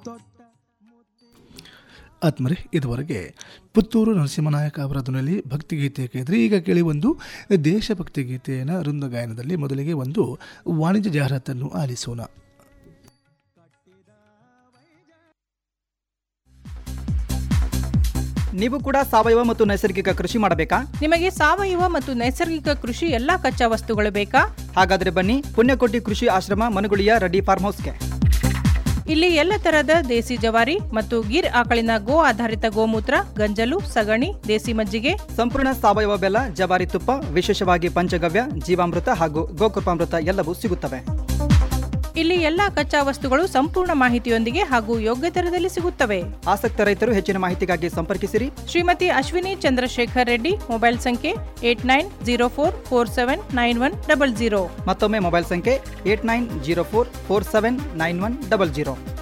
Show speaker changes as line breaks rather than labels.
ಆತ್ಮರೆ ಇದುವರೆಗೆ ಪುತ್ತೂರು ನರಸಿಂಹನಾಯಕ ಅವರ ಧ್ವನಿಯಲ್ಲಿ ಭಕ್ತಿಗೀತೆ ಕೇಳಿದ್ರೆ ಈಗ ಕೇಳಿ ಒಂದು ದೇಶಭಕ್ತಿ ಗೀತೆಯನ್ನು ವೃಂದ ಗಾಯನದಲ್ಲಿ ಮೊದಲಿಗೆ ಒಂದು ವಾಣಿಜ್ಯ ಜಾಹೀರಾತನ್ನು ಆಲಿಸೋಣ
ನೀವು ಕೂಡ ಸಾವಯವ ಮತ್ತು ನೈಸರ್ಗಿಕ ಕೃಷಿ ಮಾಡಬೇಕಾ
ನಿಮಗೆ ಸಾವಯವ ಮತ್ತು ನೈಸರ್ಗಿಕ ಕೃಷಿ ಎಲ್ಲಾ ಕಚ್ಚಾ ವಸ್ತುಗಳು ಬೇಕಾ
ಹಾಗಾದ್ರೆ ಬನ್ನಿ ಪುಣ್ಯಕೋಟಿ ಕೃಷಿ ಆಶ್ರಮ ಮನುಗುಳಿಯ ರೆಡ್ಡಿ ಫಾರ್ಮ್ ಹೌಸ್ಗೆ
ಇಲ್ಲಿ ಎಲ್ಲ ತರಹದ ದೇಸಿ ಜವಾರಿ ಮತ್ತು ಗಿರ್ ಆಕಳಿನ ಗೋ ಆಧಾರಿತ ಗೋಮೂತ್ರ ಗಂಜಲು ಸಗಣಿ ದೇಸಿ ಮಜ್ಜಿಗೆ
ಸಂಪೂರ್ಣ ಸಾವಯವ ಬೆಲ್ಲ ಜವಾರಿ ತುಪ್ಪ ವಿಶೇಷವಾಗಿ ಪಂಚಗವ್ಯ ಜೀವಾಮೃತ ಹಾಗೂ ಗೋಕೃಪಾಮೃತ ಎಲ್ಲವೂ ಸಿಗುತ್ತವೆ
ಇಲ್ಲಿ ಎಲ್ಲಾ ಕಚ್ಚಾ ವಸ್ತುಗಳು ಸಂಪೂರ್ಣ ಮಾಹಿತಿಯೊಂದಿಗೆ ಹಾಗೂ ಯೋಗ್ಯ ದರದಲ್ಲಿ ಸಿಗುತ್ತವೆ
ಆಸಕ್ತ ರೈತರು ಹೆಚ್ಚಿನ ಮಾಹಿತಿಗಾಗಿ ಸಂಪರ್ಕಿಸಿರಿ
ಶ್ರೀಮತಿ ಅಶ್ವಿನಿ ಚಂದ್ರಶೇಖರ್ ರೆಡ್ಡಿ ಮೊಬೈಲ್ ಸಂಖ್ಯೆ eight nine zero four four seven nine one double zero
ಮತ್ತೊಮ್ಮೆ ಮೊಬೈಲ್ ಸಂಖ್ಯೆ eight nine zero four four seven nine one double zero